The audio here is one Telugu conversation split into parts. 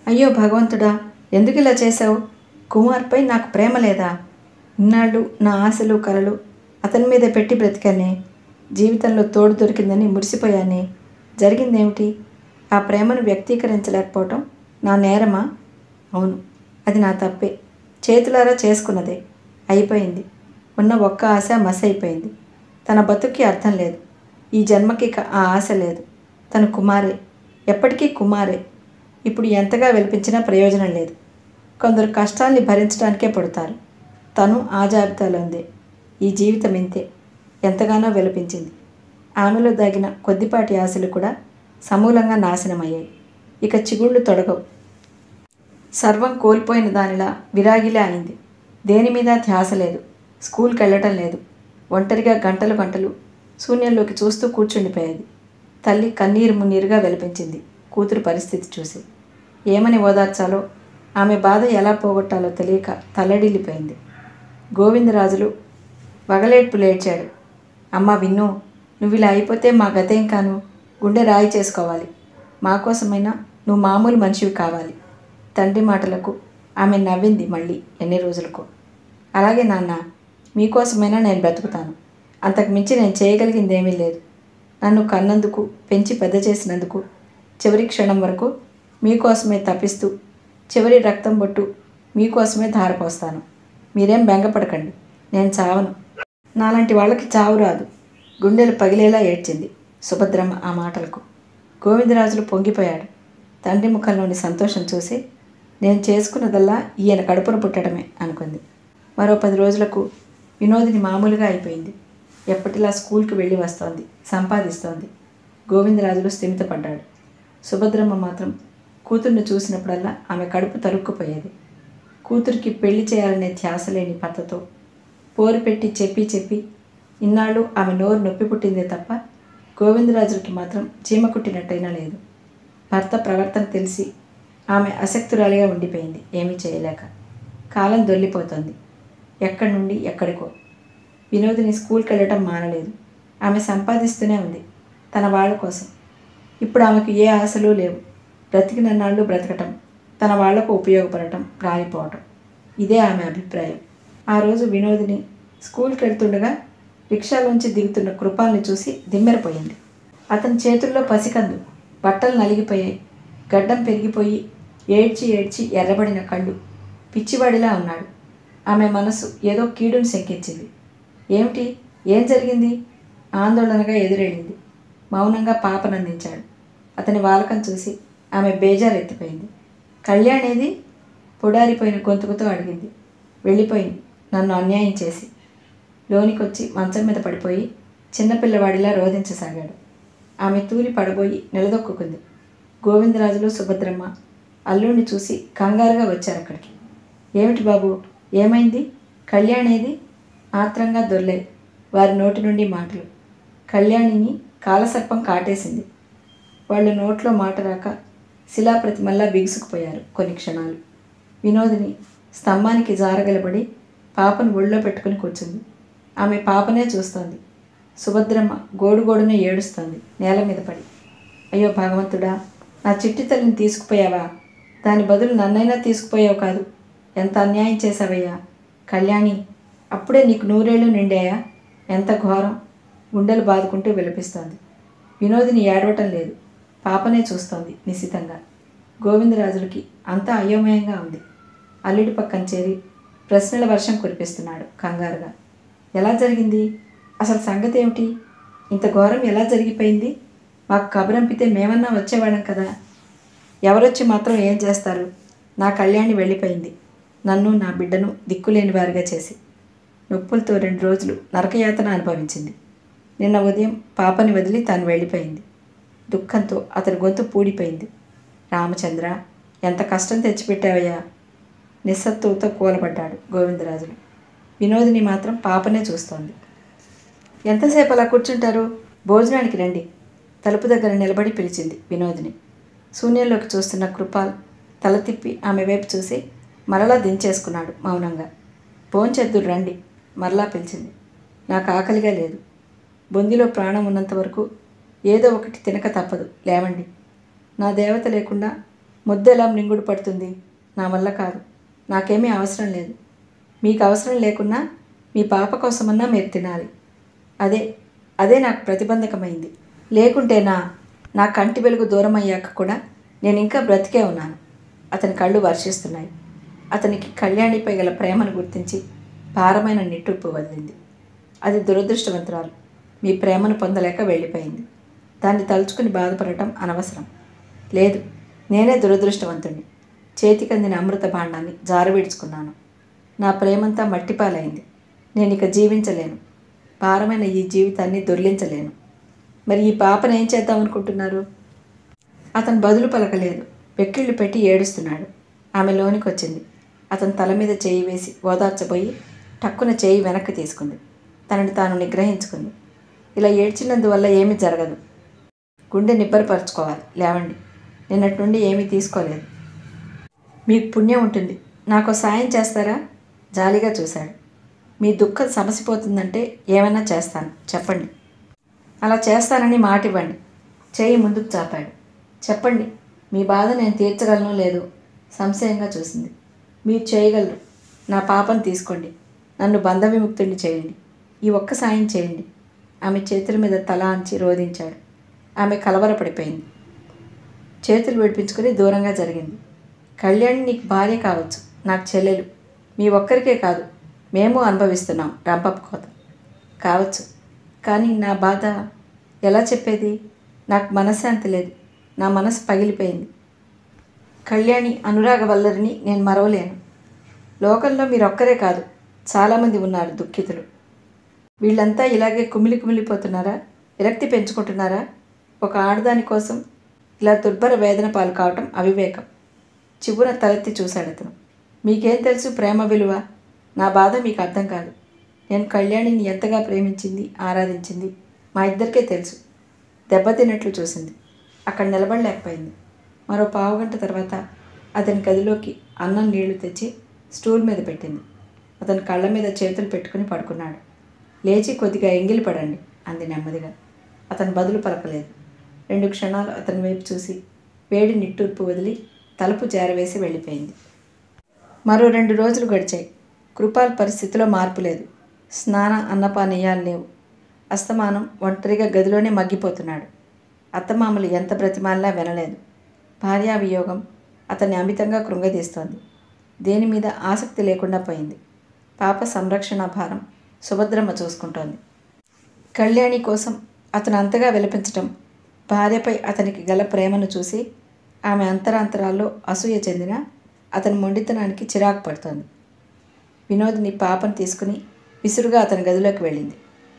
అయ్యో భగవంతుడా ఎందుకు ఇలా చేశావు కుమార్పై నాకు ప్రేమ లేదా ఇన్నాళ్ళు నా ఆశలు కలలు అతని మీద పెట్టి బ్రతికానే జీవితంలో తోడు దొరికిందని మురిసిపోయానే జరిగిందేమిటి ఆ ప్రేమను వ్యక్తీకరించలేకపోవటం నా నేరమా అవును అది నా తప్పే చేతులారా చేసుకున్నదే అయిపోయింది ఉన్న ఒక్క ఆశ మస్ అయిపోయింది తన బతుక్కి అర్థం లేదు ఈ జన్మకి ఇక ఆ ఆశ లేదు తను కుమారే ఎప్పటికీ కుమారే ఇప్పుడు ఎంతగా వెలిపించినా ప్రయోజనం లేదు కొందరు కష్టాల్ని భరించడానికే పుడతారు తను ఆ జాబితాలో ఉంది ఈ జీవితం ఇంతే ఎంతగానో వెలిపించింది ఆమెలో దాగిన కొద్దిపాటి ఆశలు కూడా సమూలంగా నాశనమయ్యాయి ఇక చిగుళ్ళు తొడగవు సర్వం కోల్పోయిన దానిలా విరాగిలే అయింది దేని మీద ధ్యాస లేదు స్కూల్కి వెళ్ళటం లేదు ఒంటరిగా గంటలు గంటలు శూన్యంలోకి చూస్తూ కూర్చుండిపోయేది తల్లి కన్నీరు మున్నీరుగా వెలిపించింది కూతురు పరిస్థితి చూసి ఏమని ఓదార్చాలో ఆమె బాధ ఎలా పోగొట్టాలో తెలియక తల్లడిల్లిపోయింది గోవిందరాజులు వగలేట్పు లేచాడు అమ్మ విన్ను నువ్వు ఇలా అయిపోతే మా గతేం కాను గుండె రాయి చేసుకోవాలి మా కోసమైనా నువ్వు మామూలు మనిషివి కావాలి తండ్రి మాటలకు ఆమె నవ్వింది మళ్ళీ ఎన్ని రోజులకు అలాగే నాన్న మీకోసమైనా నేను బ్రతుకుతాను అంతకు మించి నేను చేయగలిగింది ఏమీ లేదు నన్ను కన్నందుకు పెంచి పెద్ద చేసినందుకు చివరి క్షణం వరకు మీకోసమే తప్పిస్తూ చివరి రక్తం బొట్టు మీకోసమే ధారపోస్తాను మీరేం బెంగపడకండి నేను చావను నాలాంటి వాళ్ళకి చావు రాదు గుండెలు పగిలేలా ఏడ్చింది సుభద్రమ్మ ఆ మాటలకు గోవిందరాజులు పొంగిపోయాడు తండ్రి ముఖంలోని సంతోషం చూసి నేను చేసుకున్నదల్లా ఈయన కడుపున పుట్టడమే అనుకుంది మరో పది రోజులకు వినోదిని మామూలుగా అయిపోయింది ఎప్పటిలా స్కూల్కి వెళ్ళి వస్తోంది సంపాదిస్తోంది గోవిందరాజులు స్థిమితపడ్డాడు సుభద్రమ్మ మాత్రం కూతుర్ని చూసినప్పుడల్లా ఆమె కడుపు తరుక్కుపోయేది కూతురికి పెళ్లి చేయాలనే ధ్యాస లేని పద్ధతో పోరు పెట్టి చెప్పి చెప్పి ఇన్నాళ్ళు ఆమె నోరు నొప్పి పుట్టిందే తప్ప గోవిందరాజులకి మాత్రం చీమ కుట్టినట్టయినా లేదు భర్త ప్రవర్తన తెలిసి ఆమె అసక్తురాలిగా ఉండిపోయింది ఏమీ చేయలేక కాలం దొల్లిపోతోంది ఎక్కడి నుండి ఎక్కడికో వినోదిని స్కూల్కి వెళ్ళటం మానలేదు ఆమె సంపాదిస్తూనే ఉంది తన వాళ్ళ కోసం ఇప్పుడు ఆమెకు ఏ ఆశలు లేవు బ్రతికినన్నాళ్ళు బ్రతకటం తన వాళ్లకు ఉపయోగపడటం రాలిపోవటం ఇదే ఆమె అభిప్రాయం ఆ రోజు వినోదిని స్కూల్కి వెళ్తుండగా రిక్షాలోంచి దిగుతున్న కృపాల్ని చూసి దిమ్మెరపోయింది అతని చేతుల్లో పసికందు బట్టలు నలిగిపోయాయి గడ్డం పెరిగిపోయి ఏడ్చి ఏడ్చి ఎర్రబడిన కళ్ళు పిచ్చివాడిలా ఉన్నాడు ఆమె మనసు ఏదో కీడును శంకించింది ఏమిటి ఏం జరిగింది ఆందోళనగా ఎదురెళ్ళింది మౌనంగా పాపనందించాడు అతని వాలకం చూసి ఆమె బేజారెత్తిపోయింది కళ్యాణేది పొడారిపోయిన గొంతుకుతో అడిగింది వెళ్ళిపోయింది నన్ను అన్యాయం చేసి లోనికొచ్చి మంచం మీద పడిపోయి చిన్నపిల్లవాడిలా రోధించసాగాడు ఆమె తూలి పడబోయి నిలదొక్కుంది గోవిందరాజులు సుభద్రమ్మ అల్లుడిని చూసి కంగారుగా వచ్చారు అక్కడికి ఏమిటి బాబు ఏమైంది కళ్యాణేది ఆత్రంగా దొర్లే వారి నోటి నుండి మాటలు కళ్యాణిని కాలసర్పం కాటేసింది వాళ్ళ నోట్లో మాట రాక శిలాప్రతిమల్లా బిగుసుకుపోయారు కొన్ని క్షణాలు వినోదిని స్తంభానికి జారగలబడి పాపను ఒళ్ళో పెట్టుకుని కూర్చుంది ఆమె పాపనే చూస్తోంది సుభద్రమ్మ గోడుగోడున ఏడుస్తోంది నేల మీద పడి అయ్యో భగవంతుడా నా చిట్టి తల్లిని తీసుకుపోయావా దాని బదులు నన్నైనా తీసుకుపోయావు కాదు ఎంత అన్యాయం చేశావయ్యా కళ్యాణి అప్పుడే నీకు నూరేళ్ళు నిండాయా ఎంత ఘోరం గుండెలు బాదుకుంటూ విలపిస్తోంది వినోదిని ఏడవటం లేదు పాపనే చూస్తోంది నిశితంగా గోవిందరాజులకి అంతా అయోమయంగా ఉంది అల్లుడి పక్కన చేరి ప్రశ్నల వర్షం కురిపిస్తున్నాడు కంగారుగా ఎలా జరిగింది అసలు సంగతి ఏమిటి ఇంత ఘోరం ఎలా జరిగిపోయింది మాకు కబురంపితే మేమన్నా వచ్చేవాళ్ళం కదా ఎవరొచ్చి మాత్రం ఏం చేస్తారు నా కళ్యాణి వెళ్ళిపోయింది నన్ను నా బిడ్డను దిక్కులేని వారిగా చేసి నొప్పులతో రెండు రోజులు నరకయాతన అనుభవించింది నిన్న ఉదయం పాపని వదిలి తాను వెళ్ళిపోయింది దుఃఖంతో అతని గొంతు పూడిపోయింది రామచంద్ర ఎంత కష్టం తెచ్చిపెట్టావయ్యా నిస్సత్తువుతో కూలబడ్డాడు గోవిందరాజులు వినోదిని మాత్రం పాపనే చూస్తోంది ఎంతసేపు అలా కూర్చుంటారు భోజనానికి రండి తలుపు దగ్గర నిలబడి పిలిచింది వినోదిని శూన్యంలోకి చూస్తున్న కృపాల్ తల తిప్పి ఆమె వైపు చూసి మరలా దించేసుకున్నాడు మౌనంగా భోంచెద్దురు రండి మరలా పిలిచింది నాకు ఆకలిగా లేదు బొందిలో ప్రాణం ఉన్నంత వరకు ఏదో ఒకటి తినక తప్పదు లేవండి నా దేవత లేకుండా ముద్దెలా మింగుడు పడుతుంది నా వల్ల కాదు నాకేమీ అవసరం లేదు మీకు అవసరం లేకున్నా మీ పాప కోసమన్నా మీరు తినాలి అదే అదే నాకు ప్రతిబంధకమైంది లేకుంటేనా నా కంటి వెలుగు దూరం అయ్యాక కూడా నేను ఇంకా బ్రతికే ఉన్నాను అతని కళ్ళు వర్షిస్తున్నాయి అతనికి కళ్యాణిపై గల ప్రేమను గుర్తించి భారమైన నిట్టూర్పు వదిలింది అది దురదృష్టవంతురాలు మీ ప్రేమను పొందలేక వెళ్ళిపోయింది దాన్ని తలుచుకుని బాధపడటం అనవసరం లేదు నేనే దురదృష్టవంతుణ్ణి చేతికందిన అమృత భాండాన్ని జారవిడుచుకున్నాను నా ప్రేమంతా మట్టిపాలైంది నేను ఇక జీవించలేను భారమైన ఈ జీవితాన్ని దొర్లించలేను మరి ఈ పాపను ఏం చేద్దాం అనుకుంటున్నారు అతను బదులు పలకలేదు వెక్కిళ్ళు పెట్టి ఏడుస్తున్నాడు ఆమె లోనికి వచ్చింది అతని తల మీద చేయి వేసి ఓదార్చబోయి టక్కున చేయి వెనక్కి తీసుకుంది తనని తాను నిగ్రహించుకుంది ఇలా ఏడ్చినందువల్ల ఏమీ జరగదు గుండె నిబ్బరపరచుకోవాలి లేవండి నిన్నటి నుండి ఏమీ తీసుకోలేదు మీకు పుణ్యం ఉంటుంది నాకు సాయం చేస్తారా జాలిగా చూశాడు మీ దుఃఖం సమసిపోతుందంటే ఏమైనా చేస్తాను చెప్పండి అలా చేస్తానని మాట ఇవ్వండి చేయి ముందుకు చాపాడు చెప్పండి మీ బాధ నేను తీర్చగలను లేదు సంశయంగా చూసింది మీరు చేయగలరు నా పాపను తీసుకోండి నన్ను బంధ విముక్తుడిని చేయండి ఈ ఒక్క సాయం చేయండి ఆమె చేతుల మీద తల అంచి రోధించాడు ఆమె కలవరపడిపోయింది చేతులు విడిపించుకొని దూరంగా జరిగింది కళ్యాణి నీకు భార్య కావచ్చు నాకు చెల్లెలు మీ ఒక్కరికే కాదు మేము అనుభవిస్తున్నాం రంపపు కోత కావచ్చు కానీ నా బాధ ఎలా చెప్పేది నాకు మనశ్శాంతి లేదు నా మనసు పగిలిపోయింది కళ్యాణి అనురాగ వల్లరిని నేను మరవలేను లోకంలో మీరు ఒక్కరే కాదు చాలామంది ఉన్నారు దుఃఖితులు వీళ్ళంతా ఇలాగే కుమిలి కుమిలిపోతున్నారా విరక్తి పెంచుకుంటున్నారా ఒక ఆడదాని కోసం ఇలా దుర్భర వేదన పాలు కావటం అవివేకం చివున తలెత్తి చూశాడు అతను మీకేం తెలుసు ప్రేమ విలువ నా బాధ మీకు అర్థం కాదు నేను కళ్యాణిని ఎంతగా ప్రేమించింది ఆరాధించింది మా ఇద్దరికే తెలుసు దెబ్బతిన్నట్లు చూసింది అక్కడ నిలబడలేకపోయింది మరో పావుగంట తర్వాత అతని గదిలోకి అన్నం నీళ్లు తెచ్చి స్టూల్ మీద పెట్టింది అతని కళ్ళ మీద చేతులు పెట్టుకుని పడుకున్నాడు లేచి కొద్దిగా ఎంగిలి పడండి అంది నెమ్మదిగా అతను బదులు పలకలేదు రెండు క్షణాలు అతని వైపు చూసి వేడి నిట్టూర్పు వదిలి తలుపు జారవేసి వెళ్ళిపోయింది మరో రెండు రోజులు గడిచాయి కృపాల్ పరిస్థితిలో మార్పు లేదు స్నాన అన్నపానీయాలు లేవు అస్తమానం ఒంటరిగా గదిలోనే మగ్గిపోతున్నాడు అత్తమామలు ఎంత బ్రతిమాలినా వినలేదు భార్యా వియోగం అతన్ని అమితంగా కృంగదీస్తోంది దేని మీద ఆసక్తి లేకుండా పోయింది పాప సంరక్షణ భారం సుభద్రమ్మ చూసుకుంటోంది కళ్యాణి కోసం అతను అంతగా విలపించటం భార్యపై అతనికి గల ప్రేమను చూసి ఆమె అంతరాంతరాల్లో అసూయ చెందిన అతని మొండితనానికి చిరాకు పడుతోంది వినోద్ని పాపను తీసుకుని విసురుగా అతని గదిలోకి వెళ్ళింది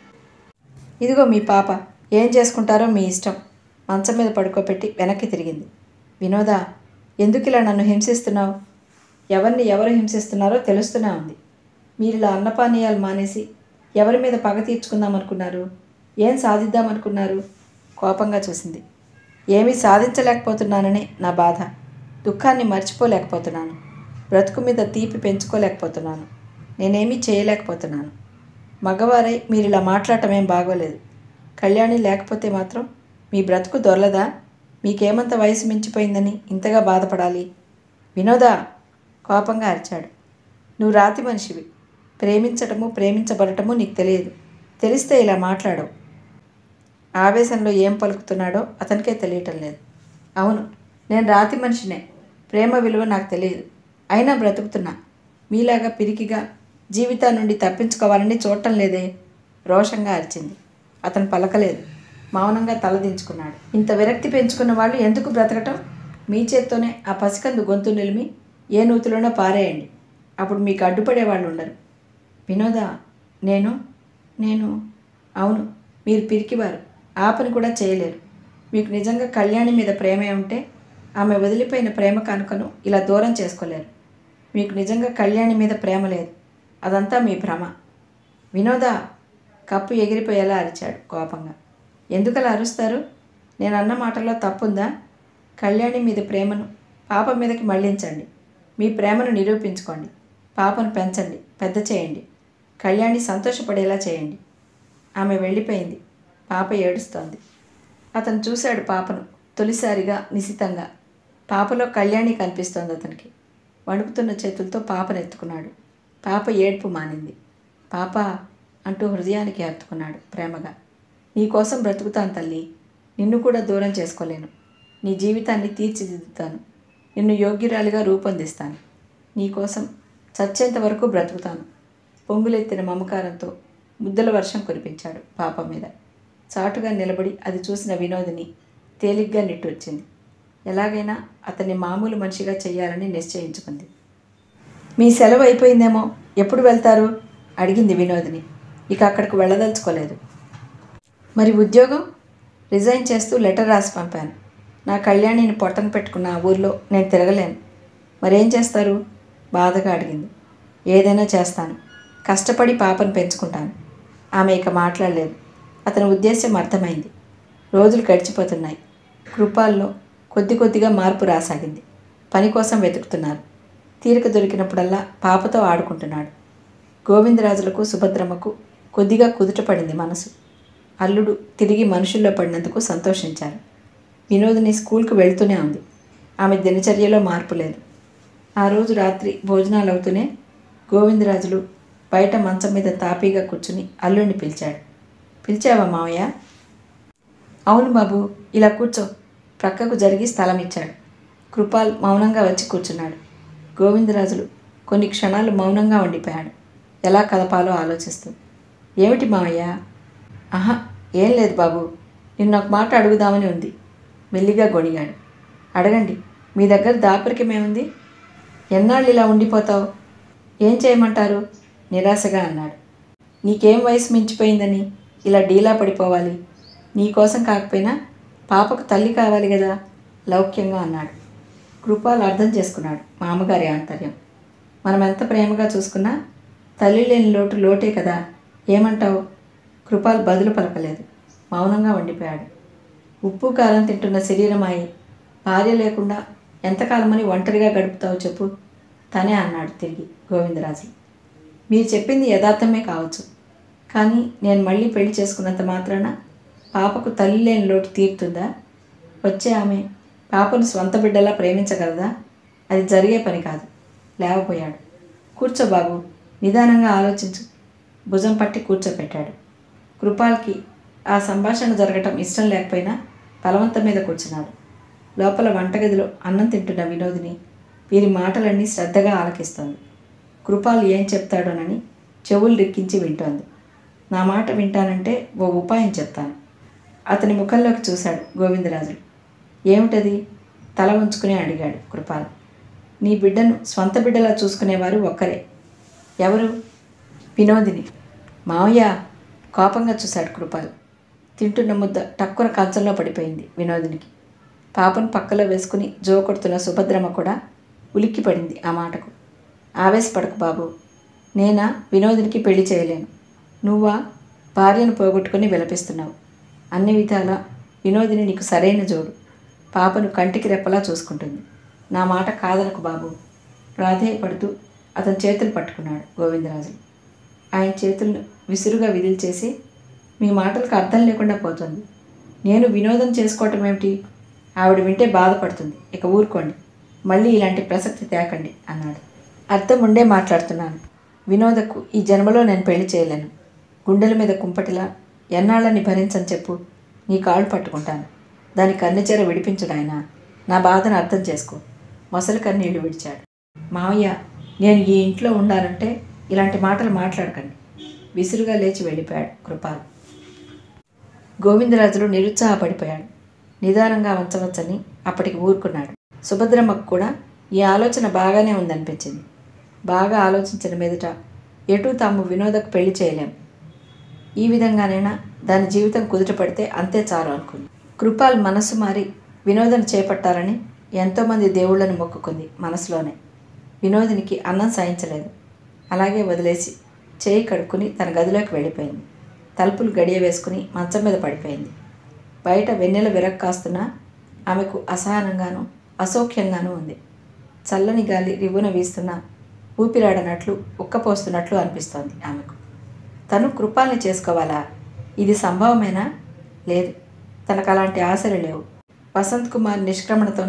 ఇదిగో మీ పాప ఏం చేసుకుంటారో మీ ఇష్టం మంచం మీద పడుకోబెట్టి వెనక్కి తిరిగింది వినోదా ఎందుకు ఇలా నన్ను హింసిస్తున్నావు ఎవరిని ఎవరు హింసిస్తున్నారో తెలుస్తూనే ఉంది మీరు ఇలా అన్నపానీయాలు మానేసి ఎవరి మీద పగ తీర్చుకుందామనుకున్నారు ఏం సాధిద్దామనుకున్నారు కోపంగా చూసింది ఏమీ సాధించలేకపోతున్నాననే నా బాధ దుఃఖాన్ని మర్చిపోలేకపోతున్నాను బ్రతుకు మీద తీపి పెంచుకోలేకపోతున్నాను నేనేమీ చేయలేకపోతున్నాను మగవారై మీరు ఇలా మాట్లాడటం ఏం బాగోలేదు కళ్యాణి లేకపోతే మాత్రం మీ బ్రతుకు దొరలదా మీకేమంత వయసు మించిపోయిందని ఇంతగా బాధపడాలి వినోదా కోపంగా అరిచాడు నువ్వు రాతి మనిషివి ప్రేమించటము ప్రేమించబడటము నీకు తెలియదు తెలిస్తే ఇలా మాట్లాడవు ఆవేశంలో ఏం పలుకుతున్నాడో అతనికే తెలియటం లేదు అవును నేను రాతి మనిషినే ప్రేమ విలువ నాకు తెలియదు అయినా బ్రతుకుతున్నా మీలాగా పిరికిగా జీవితం నుండి తప్పించుకోవాలని చూడటం లేదే రోషంగా అరిచింది అతను పలకలేదు మౌనంగా తలదించుకున్నాడు ఇంత విరక్తి పెంచుకున్న వాళ్ళు ఎందుకు బ్రతకటం మీ చేత్తోనే ఆ పసికందు గొంతు నిలిమి ఏ నూతిలోనో పారేయండి అప్పుడు మీకు అడ్డుపడే వాళ్ళు ఉండరు వినోద నేను నేను అవును మీరు పిరికివారు ఆ పని కూడా చేయలేరు మీకు నిజంగా కళ్యాణి మీద ప్రేమే ఉంటే ఆమె వదిలిపోయిన ప్రేమ కానుకను ఇలా దూరం చేసుకోలేరు మీకు నిజంగా కళ్యాణి మీద ప్రేమ లేదు అదంతా మీ భ్రమ వినోదా కప్పు ఎగిరిపోయేలా అరిచాడు కోపంగా ఎందుకలా అరుస్తారు నేను అన్న మాటల్లో తప్పుందా కళ్యాణి మీద ప్రేమను పాప మీదకి మళ్ళించండి మీ ప్రేమను నిరూపించుకోండి పాపను పెంచండి పెద్ద చేయండి కళ్యాణి సంతోషపడేలా చేయండి ఆమె వెళ్ళిపోయింది పాప ఏడుస్తోంది అతను చూశాడు పాపను తొలిసారిగా నిశితంగా పాపలో కళ్యాణి కనిపిస్తోంది అతనికి వణుకుతున్న చేతులతో పాపను ఎత్తుకున్నాడు పాప ఏడ్పు మానింది పాప అంటూ హృదయానికి హత్తుకున్నాడు ప్రేమగా నీకోసం బ్రతుకుతాను తల్లి నిన్ను కూడా దూరం చేసుకోలేను నీ జీవితాన్ని తీర్చిదిద్దుతాను నిన్ను యోగ్యురాలిగా రూపొందిస్తాను నీకోసం చచ్చేంత వరకు బ్రతుకుతాను పొంగులెత్తిన మమకారంతో ముద్దల వర్షం కురిపించాడు పాప మీద చాటుగా నిలబడి అది చూసిన వినోదిని తేలిగ్గా నిట్టొచ్చింది ఎలాగైనా అతన్ని మామూలు మనిషిగా చేయాలని నిశ్చయించుకుంది మీ సెలవు అయిపోయిందేమో ఎప్పుడు వెళ్తారు అడిగింది వినోదిని ఇక అక్కడికి వెళ్ళదలుచుకోలేదు మరి ఉద్యోగం రిజైన్ చేస్తూ లెటర్ రాసి పంపాను నా కళ్యాణిని పొట్టన పెట్టుకున్న ఆ ఊర్లో నేను తిరగలేను మరేం చేస్తారు బాధగా అడిగింది ఏదైనా చేస్తాను కష్టపడి పాపను పెంచుకుంటాను ఆమె ఇక మాట్లాడలేదు అతని ఉద్దేశం అర్థమైంది రోజులు గడిచిపోతున్నాయి కృపాల్లో కొద్ది కొద్దిగా మార్పు రాసాగింది పని కోసం వెతుకుతున్నారు తీరిక దొరికినప్పుడల్లా పాపతో ఆడుకుంటున్నాడు గోవిందరాజులకు సుభద్రమ్మకు కొద్దిగా కుదుటపడింది మనసు అల్లుడు తిరిగి మనుషుల్లో పడినందుకు సంతోషించారు వినోదిని స్కూల్కి వెళ్తూనే ఉంది ఆమె దినచర్యలో మార్పు లేదు ఆ రోజు రాత్రి భోజనాలు అవుతూనే గోవిందరాజులు బయట మంచం మీద తాపీగా కూర్చుని అల్లుడిని పిలిచాడు పిలిచావా మావయ్య అవును బాబు ఇలా కూర్చో ప్రక్కకు జరిగి స్థలం ఇచ్చాడు కృపాల్ మౌనంగా వచ్చి కూర్చున్నాడు గోవిందరాజులు కొన్ని క్షణాలు మౌనంగా ఉండిపోయాడు ఎలా కదపాలో ఆలోచిస్తూ ఏమిటి మావయ్య ఆహా ఏం లేదు బాబు నిన్న ఒక మాట అడుగుదామని ఉంది మెల్లిగా గొణిగాడు అడగండి మీ దగ్గర దాపరికమేముంది ఎన్నాళ్ళు ఇలా ఉండిపోతావు ఏం చేయమంటారు నిరాశగా అన్నాడు నీకేం వయసు మించిపోయిందని ఇలా డీలా పడిపోవాలి నీకోసం కాకపోయినా పాపకు తల్లి కావాలి కదా లౌక్యంగా అన్నాడు కృపాలు అర్థం చేసుకున్నాడు మామగారి ఆంతర్యం మనం ఎంత ప్రేమగా చూసుకున్నా తల్లి లేని లోటు లోటే కదా ఏమంటావు కృపాలు బదులు పలకలేదు మౌనంగా ఉండిపోయాడు ఉప్పు కారం తింటున్న శరీరమాయి భార్య లేకుండా ఎంతకాలమని ఒంటరిగా గడుపుతావు చెప్పు తనే అన్నాడు తిరిగి గోవిందరాజు మీరు చెప్పింది యథార్థమే కావచ్చు కానీ నేను మళ్ళీ పెళ్లి చేసుకున్నంత మాత్రాన పాపకు తల్లి లేని లోటు తీరుతుందా వచ్చే ఆమె పాపను స్వంత బిడ్డలా ప్రేమించగలదా అది జరిగే పని కాదు లేవపోయాడు కూర్చో బాబు నిదానంగా ఆలోచించు భుజం పట్టి కూర్చోపెట్టాడు కృపాల్కి ఆ సంభాషణ జరగటం ఇష్టం లేకపోయినా బలవంతం మీద కూర్చున్నాడు లోపల వంటగదిలో అన్నం తింటున్న వినోదిని వీరి మాటలన్నీ శ్రద్ధగా ఆలకిస్తోంది కృపాలు ఏం చెప్తాడోనని చెవులు రిక్కించి వింటోంది నా మాట వింటానంటే ఓ ఉపాయం చెప్తాను అతని ముఖంలోకి చూశాడు గోవిందరాజులు ఏమిటది తల ఉంచుకుని అడిగాడు కృపాల్ నీ బిడ్డను స్వంత బిడ్డలా చూసుకునేవారు ఒక్కరే ఎవరు వినోదిని మావయ్య కోపంగా చూశాడు కృపాల్ తింటున్న ముద్ద టక్కున కంచంలో పడిపోయింది వినోదినికి పాపను పక్కలో వేసుకుని జో కొడుతున్న సుభద్రమ్మ కూడా ఉలిక్కి పడింది ఆ మాటకు ఆవేశపడకు బాబు నేనా వినోదినికి పెళ్లి చేయలేను నువ్వా భార్యను పోగొట్టుకుని విలపిస్తున్నావు అన్ని విధాలా వినోదిని నీకు సరైన జోడు పాపను కంటికి రెప్పలా చూసుకుంటుంది నా మాట కాదనకు బాబు ప్రాధేయపడుతూ అతని చేతులు పట్టుకున్నాడు గోవిందరాజు ఆయన చేతులను విసురుగా విదిల్చేసి మీ మాటలకు అర్థం లేకుండా పోతుంది నేను వినోదం చేసుకోవటం ఏమిటి ఆవిడ వింటే బాధపడుతుంది ఇక ఊరుకోండి మళ్ళీ ఇలాంటి ప్రసక్తి తేకండి అన్నాడు అర్థం ఉండే మాట్లాడుతున్నాను వినోదకు ఈ జన్మలో నేను పెళ్లి చేయలేను గుండెల మీద కుంపటిలా ఎన్నాళ్ళని భరించని చెప్పు నీ కాళ్ళు పట్టుకుంటాను దాని కన్నెచెర విడిపించడు ఆయన నా బాధను అర్థం చేసుకో మొసలి కన్నీళ్లు విడిచాడు మావయ్య నేను ఈ ఇంట్లో ఉండాలంటే ఇలాంటి మాటలు మాట్లాడకండి విసురుగా లేచి వెళ్ళిపోయాడు కృపాల్ గోవిందరాజులు నిరుత్సాహపడిపోయాడు నిదానంగా ఉంచవచ్చని అప్పటికి ఊరుకున్నాడు సుభద్రమ్మకు కూడా ఈ ఆలోచన బాగానే ఉందనిపించింది బాగా ఆలోచించిన మీదట ఎటు తాము వినోదకు పెళ్లి చేయలేం ఈ విధంగానైనా దాని జీవితం కుదుటపడితే అంతే చాలు అనుకుంది కృపాల్ మనసు మారి వినోదం చేపట్టాలని ఎంతోమంది దేవుళ్ళని మొక్కుకుంది మనసులోనే వినోదినికి అన్నం సాయించలేదు అలాగే వదిలేసి చేయి కడుక్కుని తన గదిలోకి వెళ్ళిపోయింది తలుపులు గడియ వేసుకుని మంచం మీద పడిపోయింది బయట వెన్నెల విరక్కాస్తున్నా ఆమెకు అసహనంగాను అసౌఖ్యంగానూ ఉంది చల్లని గాలి రివ్వున వీస్తున్నా ఊపిరాడనట్లు ఉక్కపోస్తున్నట్లు అనిపిస్తోంది ఆమెకు తను కృపాల్ని చేసుకోవాలా ఇది సంభవమేనా లేదు తనకు అలాంటి ఆశలు లేవు వసంత్ కుమార్ నిష్క్రమణతోనే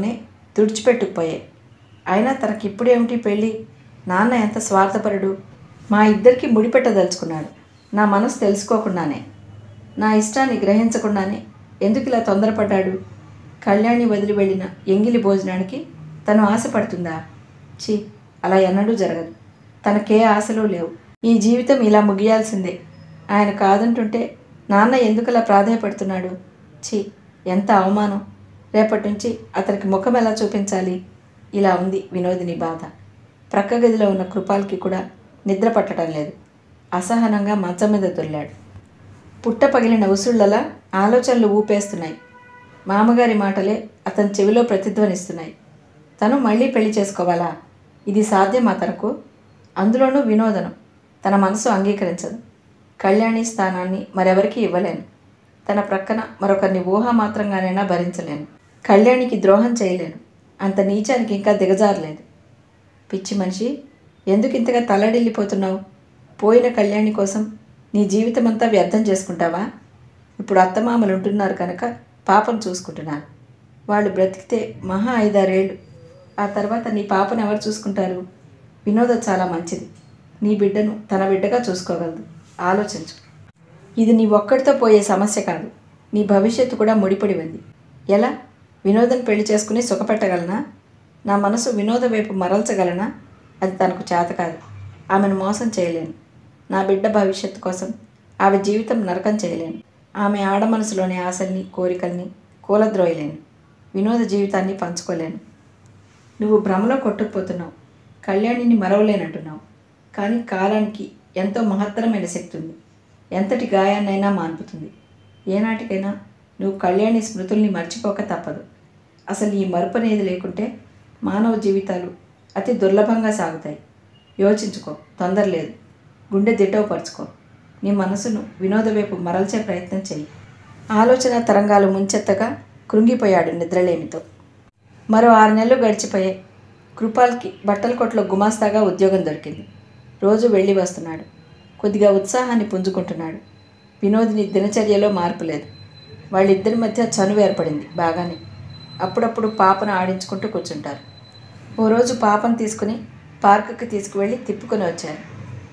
తుడిచిపెట్టుకుపోయాయి అయినా తనకి ఇప్పుడేమిటి పెళ్ళి నాన్న ఎంత స్వార్థపరుడు మా ఇద్దరికి ముడిపెట్టదలుచుకున్నాడు నా మనసు తెలుసుకోకుండానే నా ఇష్టాన్ని గ్రహించకుండానే ఎందుకు ఇలా తొందరపడ్డాడు కళ్యాణి వదిలి వెళ్ళిన ఎంగిలి భోజనానికి తను ఆశపడుతుందా ఛీ అలా ఎన్నడూ జరగదు తనకే ఆశలు లేవు ఈ జీవితం ఇలా ముగియాల్సిందే ఆయన కాదంటుంటే నాన్న ఎందుకలా ప్రాధాయపడుతున్నాడు ఛీ ఎంత అవమానం రేపటి నుంచి అతనికి ముఖం ఎలా చూపించాలి ఇలా ఉంది వినోదిని బాధ ప్రక్క గదిలో ఉన్న కృపాల్కి కూడా నిద్ర పట్టడం లేదు అసహనంగా మంచం మీద దొర్లాడు పుట్ట పగిలిన ఉసుళ్లలా ఆలోచనలు ఊపేస్తున్నాయి మామగారి మాటలే అతని చెవిలో ప్రతిధ్వనిస్తున్నాయి తను మళ్ళీ పెళ్లి చేసుకోవాలా ఇది సాధ్యమా తనకు అందులోనూ వినోదనం తన మనసు అంగీకరించదు కళ్యాణి స్థానాన్ని మరెవరికీ ఇవ్వలేను తన ప్రక్కన మరొకరిని ఊహామాత్రంగానైనా భరించలేను కళ్యాణికి ద్రోహం చేయలేను అంత నీచానికి ఇంకా దిగజారలేదు పిచ్చి మనిషి ఎందుకు ఇంతగా తల్లడిల్లిపోతున్నావు పోయిన కళ్యాణి కోసం నీ జీవితమంతా వ్యర్థం చేసుకుంటావా ఇప్పుడు అత్తమామలు ఉంటున్నారు కనుక పాపను చూసుకుంటున్నాను వాళ్ళు బ్రతికితే మహా ఐదారేళ్ళు ఆ తర్వాత నీ పాపను ఎవరు చూసుకుంటారు వినోద చాలా మంచిది నీ బిడ్డను తన బిడ్డగా చూసుకోగలదు ఆలోచించు ఇది నీ ఒక్కడితో పోయే సమస్య కాదు నీ భవిష్యత్తు కూడా ముడిపడి ఉంది ఎలా వినోదం పెళ్లి చేసుకుని సుఖపెట్టగలనా నా మనసు వినోద వైపు మరల్చగలనా అది తనకు చేత కాదు ఆమెను మోసం చేయలేను నా బిడ్డ భవిష్యత్తు కోసం ఆమె జీవితం నరకం చేయలేను ఆమె ఆడ మనసులోని ఆశల్ని కోరికల్ని కూలద్రోయలేను వినోద జీవితాన్ని పంచుకోలేను నువ్వు భ్రమలో కొట్టుకుపోతున్నావు కళ్యాణిని మరవలేనంటున్నావు కానీ కాలానికి ఎంతో మహత్తరమైన శక్తి ఉంది ఎంతటి గాయాన్నైనా మాన్పుతుంది ఏనాటికైనా నువ్వు కళ్యాణి స్మృతుల్ని మర్చిపోక తప్పదు అసలు ఈ మరుపు అనేది లేకుంటే మానవ జీవితాలు అతి దుర్లభంగా సాగుతాయి యోచించుకో తొందర లేదు గుండె దిట్టవపరుచుకో నీ మనసును వినోద వైపు మరల్చే ప్రయత్నం చెయ్యి ఆలోచన తరంగాలు ముంచెత్తగా కృంగిపోయాడు నిద్రలేమితో మరో ఆరు నెలలు గడిచిపోయాయి కృపాల్కి బట్టల కొట్లో గుమాస్తాగా ఉద్యోగం దొరికింది రోజు వెళ్ళి వస్తున్నాడు కొద్దిగా ఉత్సాహాన్ని పుంజుకుంటున్నాడు వినోదిని దినచర్యలో మార్పు లేదు వాళ్ళిద్దరి మధ్య చనువు ఏర్పడింది బాగానే అప్పుడప్పుడు పాపను ఆడించుకుంటూ కూర్చుంటారు ఓ రోజు పాపను తీసుకుని పార్కుకి తీసుకువెళ్ళి తిప్పుకొని వచ్చారు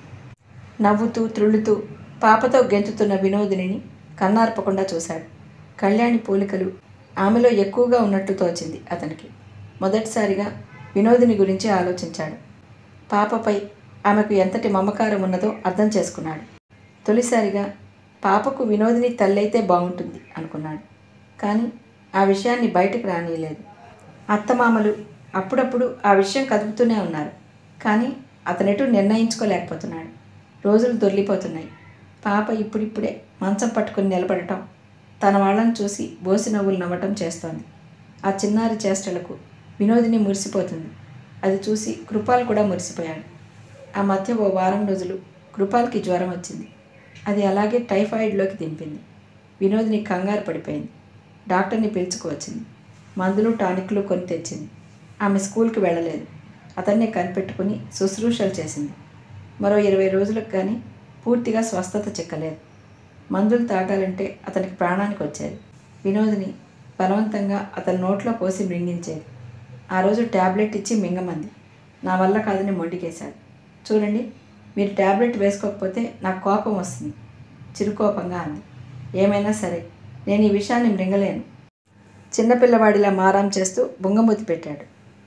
నవ్వుతూ త్రుళ్ళుతూ పాపతో గెంతుతున్న వినోదినిని కన్నార్పకుండా చూశాడు కళ్యాణి పోలికలు ఆమెలో ఎక్కువగా ఉన్నట్టు తోచింది అతనికి మొదటిసారిగా వినోదిని గురించి ఆలోచించాడు పాపపై ఆమెకు ఎంతటి మమకారం ఉన్నదో అర్థం చేసుకున్నాడు తొలిసారిగా పాపకు వినోదిని తల్లైతే బాగుంటుంది అనుకున్నాడు కానీ ఆ విషయాన్ని బయటకు రానియలేదు అత్తమామలు అప్పుడప్పుడు ఆ విషయం కదుపుతూనే ఉన్నారు కానీ అతనెటు నిర్ణయించుకోలేకపోతున్నాడు రోజులు దొర్లిపోతున్నాయి పాప ఇప్పుడిప్పుడే మంచం పట్టుకుని నిలబడటం తన వాళ్ళని చూసి బోసి నవ్వులు నవ్వటం చేస్తోంది ఆ చిన్నారి చేష్టలకు వినోదిని మురిసిపోతుంది అది చూసి కృపాల్ కూడా మురిసిపోయాడు ఆ మధ్య ఓ వారం రోజులు కృపాల్కి జ్వరం వచ్చింది అది అలాగే టైఫాయిడ్లోకి దింపింది వినోదిని కంగారు పడిపోయింది డాక్టర్ని పిలుచుకువచ్చింది మందులు టానిక్లు కొని తెచ్చింది ఆమె స్కూల్కి వెళ్ళలేదు అతన్నే కనిపెట్టుకుని శుశ్రూషలు చేసింది మరో ఇరవై రోజులకు కానీ పూర్తిగా స్వస్థత చిక్కలేదు మందులు తాగాలంటే అతనికి ప్రాణానికి వచ్చేది వినోదిని బలవంతంగా అతని నోట్లో పోసి మృంగించేది ఆ రోజు ట్యాబ్లెట్ ఇచ్చి మింగమంది నా వల్ల కాదని మొండికేశాడు చూడండి మీరు ట్యాబ్లెట్ వేసుకోకపోతే నాకు కోపం వస్తుంది చిరుకోపంగా అంది ఏమైనా సరే నేను ఈ విషయాన్ని మృంగలేను చిన్నపిల్లవాడిలా మారాం చేస్తూ బుంగమూతి పెట్టాడు